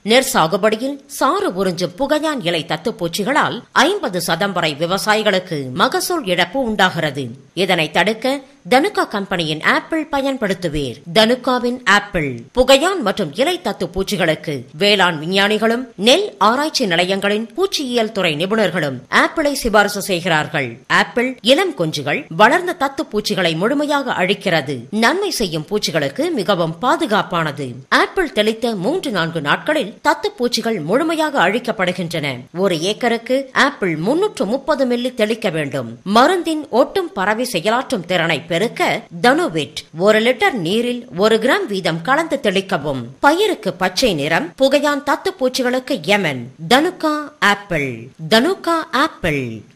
நெற் சாகுபடியில் சாறு உறிஞ்சும் புகையான் இலை தத்துப்பூச்சிகளால் ஐம்பது சதம் வரை விவசாயிகளுக்கு மகசூல் இழப்பு உண்டாகிறது இதனை தடுக்க தனுகா கம்பெனியின் ஆப்பிள் பயன்படுத்துவீர் தனுகாவின் ஆப்பிள் புகையான் மற்றும் இலை தத்து பூச்சிகளுக்கு வேளாண் விஞ்ஞானிகளும் நெல் ஆராய்ச்சி நிலையங்களின் பூச்சியியல் துறை நிபுணர்களும் ஆப்பிளை சிபாரிசு செய்கிறார்கள் ஆப்பிள் இளம் குஞ்சுகள் வளர்ந்த தத்து பூச்சிகளை முழுமையாக அழிக்கிறது நன்மை செய்யும் பூச்சிகளுக்கு மிகவும் பாதுகாப்பானது ஆப்பிள் தெளித்த மூன்று நான்கு நாட்களில் தத்து பூச்சிகள் முழுமையாக அழிக்கப்படுகின்றன ஒரு ஏக்கருக்கு ஆப்பிள் முன்னூற்று முப்பது மில்லி தெளிக்க வேண்டும் மருந்தின் ஒட்டும் பரவி செயலாற்றும் திறனை பெருக்க தனுவிட் ஒரு லிட்டர் நீரில் ஒரு கிராம் வீதம் கலந்து தெளிக்கவும் பயிருக்கு பச்சை நிறம் புகையான் தத்து பூச்சிகளுக்கு யமன் தனுகா ஆப்பிள் தனுகா ஆப்பிள்